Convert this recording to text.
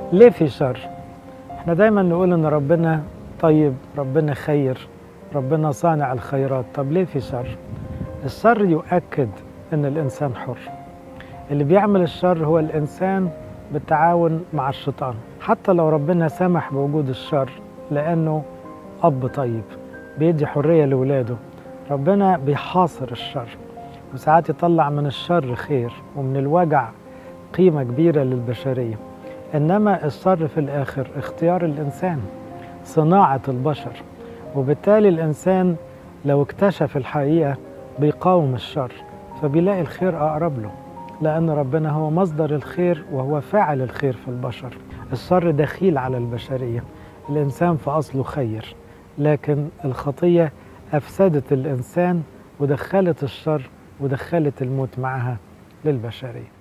ليه في شر احنا دايما نقول ان ربنا طيب ربنا خير ربنا صانع الخيرات طب ليه في شر الشر يؤكد ان الانسان حر اللي بيعمل الشر هو الانسان بالتعاون مع الشيطان حتى لو ربنا سمح بوجود الشر لانه اب طيب بيدي حريه لاولاده ربنا بيحاصر الشر وساعات يطلع من الشر خير ومن الوجع قيمه كبيره للبشريه انما الشر في الاخر اختيار الانسان صناعه البشر وبالتالي الانسان لو اكتشف الحقيقه بيقاوم الشر فبيلاقي الخير اقرب له لان ربنا هو مصدر الخير وهو فاعل الخير في البشر الشر دخيل على البشريه الانسان في اصله خير لكن الخطيه افسدت الانسان ودخلت الشر ودخلت الموت معها للبشريه